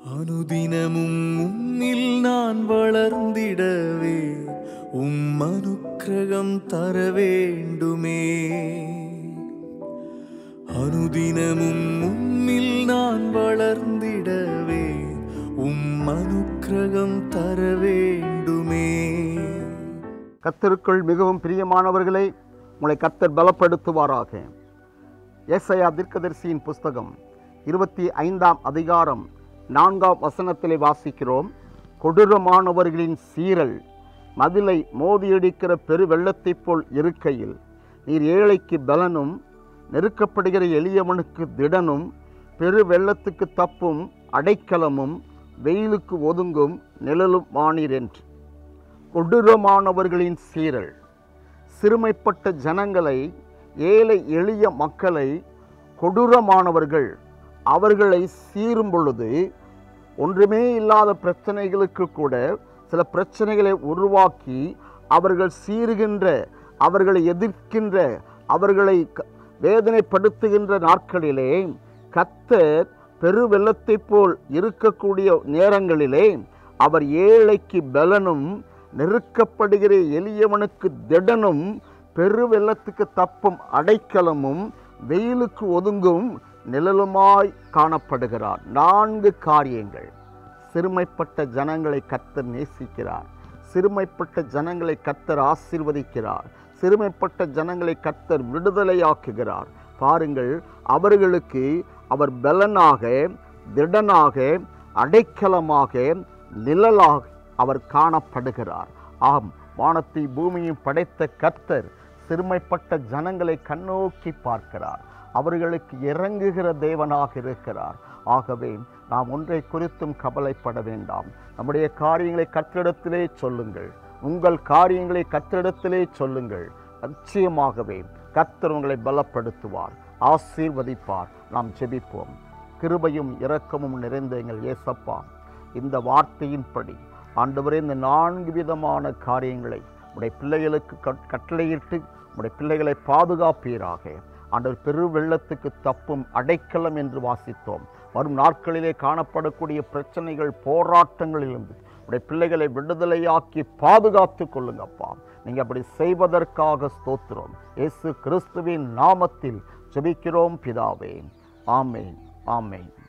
அனுதினமும் உம்மில் நான் வளர்ந்திடவே உம் அனுக்கிரகம் தர வேண்டுமே அனுதினமும் உம்மில் நான் வளர்ந்திடவே உம் அனுக்கிரகம் தர வேண்டுமே கத்தருக்குள் மிகவும் பிரியமானவர்களை உங்களை கத்தர் பலப்படுத்துவாராக ஏசாயா தீர்க்கதரிசியின் புஸ்தகம் இருபத்தி ஐந்தாம் அதிகாரம் நான்காம் வசனத்திலே வாசிக்கிறோம் கொடூரமானவர்களின் சீரல் மதிலை மோதியடிக்கிற பெருவெள்ளத்தைப் போல் இருக்கையில் நீர் ஏழைக்கு பலனும் நெருக்கப்படுகிற எளியவனுக்கு திடனும் பெரு வெள்ளத்துக்கு தப்பும் அடைக்கலமும் வெயிலுக்கு ஒதுங்கும் நிழலும் வானீர் என்று கொடூரமானவர்களின் சீரல் சிறுமைப்பட்ட ஜனங்களை ஏழை எளிய மக்களை கொடூரமானவர்கள் அவர்களை சீரும் பொழுது ஒன்றுமே இல்லாத பிரச்சனைகளுக்கு கூட சில பிரச்சனைகளை உருவாக்கி அவர்கள் சீறுகின்ற அவர்களை எதிர்க்கின்ற அவர்களை க- வேதனைப்படுத்துகின்ற நாட்களிலே கத்தர் பெருவெள்ளத்தைப் போல் இருக்கக்கூடிய நேரங்களிலே அவர் ஏழைக்கு பலனும் நெருக்கப்படுகிற எளியவனுக்கு திடனும் பெருவெள்ளத்துக்கு தப்பும் அடைக்கலமும் வெயிலுக்கு ஒதுங்கும் நிழலுமாய் காணப்படுகிறார் நான்கு காரியங்கள் சிறுமைப்பட்ட ஜனங்களை கத்தர் நேசிக்கிறார் சிறுமைப்பட்ட ஜனங்களை கத்தர் ஆசீர்வதிக்கிறார் சிறுமைப்பட்ட ஜனங்களை கத்தர் விடுதலையாக்குகிறார் பாருங்கள் அவர்களுக்கு அவர் பலனாக திடனாக அடைக்கலமாக நிழலாக அவர் காணப்படுகிறார் ஆம் வானத்தை பூமியும் படைத்த கர்த்தர் சிறுமைப்பட்ட ஜனங்களை கண்ணோக்கி பார்க்கிறார் அவர்களுக்கு இறங்குகிற தேவனாக இருக்கிறார் ஆகவே நாம் ஒன்றை குறித்தும் கவலைப்பட வேண்டாம் நம்முடைய காரியங்களை கற்றிடத்திலே சொல்லுங்கள் உங்கள் காரியங்களை கற்றிடத்திலே சொல்லுங்கள் நிச்சயமாகவே கர்த்தர் உங்களை பலப்படுத்துவார் ஆசீர்வதிப்பார் நாம் ஜெபிப்போம் கிருபையும் இரக்கமும் நிறைந்த எங்கள் ஏசப்பா இந்த வார்த்தையின்படி ஆண்டவரே இந்த நான்கு விதமான காரியங்களை உடைய பிள்ளைகளுக்கு கட்- கட்டளையிட்டு உடைய பிள்ளைகளை பாதுகாப்பீராக ஆண்டவர் பெரு வெள்ளத்துக்கு தப்பும் அடைக்கலம் என்று வாசித்தோம் வரும் நாட்களிலே காணப்படக்கூடிய பிரச்சனைகள் போராட்டங்களிலிருந்து உடைய பிள்ளைகளை விடுதலையாக்கி பாதுகாத்து கொள்ளுங்கப்பா நீங்க அப்படி செய்வதற்காக ஸ்தோத்திரம் இயேசு கிறிஸ்துவின் நாமத்தில் ஜெபிக்கிறோம் பிதாவே ஆமென் ஆமென்